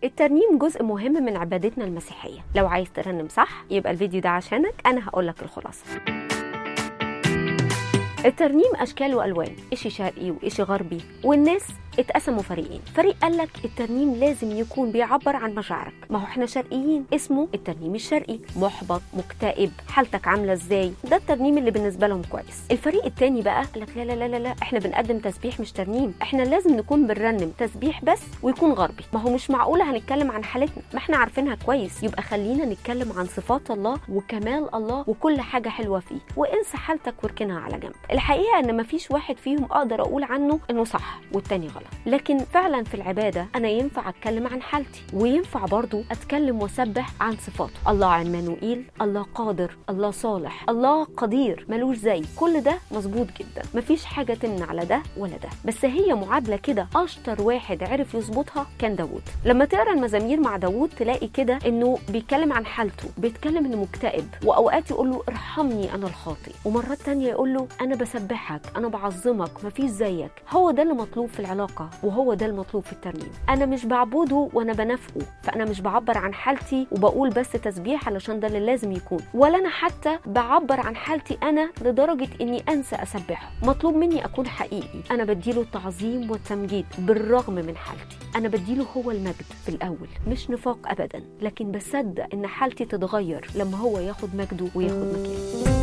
الترنيم جزء مهم من عبادتنا المسيحيه لو عايز ترنم صح يبقى الفيديو ده عشانك انا هقول لك الخلاصه الترنيم اشكال والوان اشي شرقي واشي غربي والناس اتقسموا فريقين فريق قال لك الترنيم لازم يكون بيعبر عن مشاعرك ما هو احنا شرقيين اسمه الترنيم الشرقي محبط مكتئب حالتك عامله ازاي ده الترنيم اللي بالنسبه لهم كويس الفريق التاني بقى قال لك لا لا لا لا لا احنا بنقدم تسبيح مش ترنيم احنا لازم نكون بنرنم تسبيح بس ويكون غربي ما هو مش معقوله هنتكلم عن حالتنا ما احنا عارفينها كويس يبقى خلينا نتكلم عن صفات الله وكمال الله وكل حاجه حلوه فيه وانسى حالتك واركنها على جنب الحقيقه ان مفيش واحد فيهم اقدر اقول عنه انه صح والتاني غلط لكن فعلا في العباده انا ينفع اتكلم عن حالتي وينفع برضو اتكلم واسبح عن صفاته الله عمانوئيل الله قادر الله صالح الله قدير ملوش زي كل ده مظبوط جدا مفيش حاجه تمنع لا ده ولا ده بس هي معادله كده اشطر واحد عرف يظبطها كان داوود لما تقرا المزامير مع داوود تلاقي كده انه بيتكلم عن حالته بيتكلم انه مكتئب واوقات يقول له ارحمني انا الخاطئ ومرات تانية يقول له انا بسبحك انا بعظمك مفيش زيك هو ده اللي مطلوب في العلاقه وهو ده المطلوب في الترنيم انا مش بعبده وانا بنافقه فانا مش بعبر عن حالتي وبقول بس تسبيح علشان ده اللي لازم يكون ولا انا حتى بعبر عن حالتي انا لدرجه اني انسى اسبحه مطلوب مني اكون حقيقي انا بديله التعظيم والتمجيد بالرغم من حالتي انا بديله هو المجد في الاول مش نفاق ابدا لكن بصدق ان حالتي تتغير لما هو ياخد مجده وياخد مكانه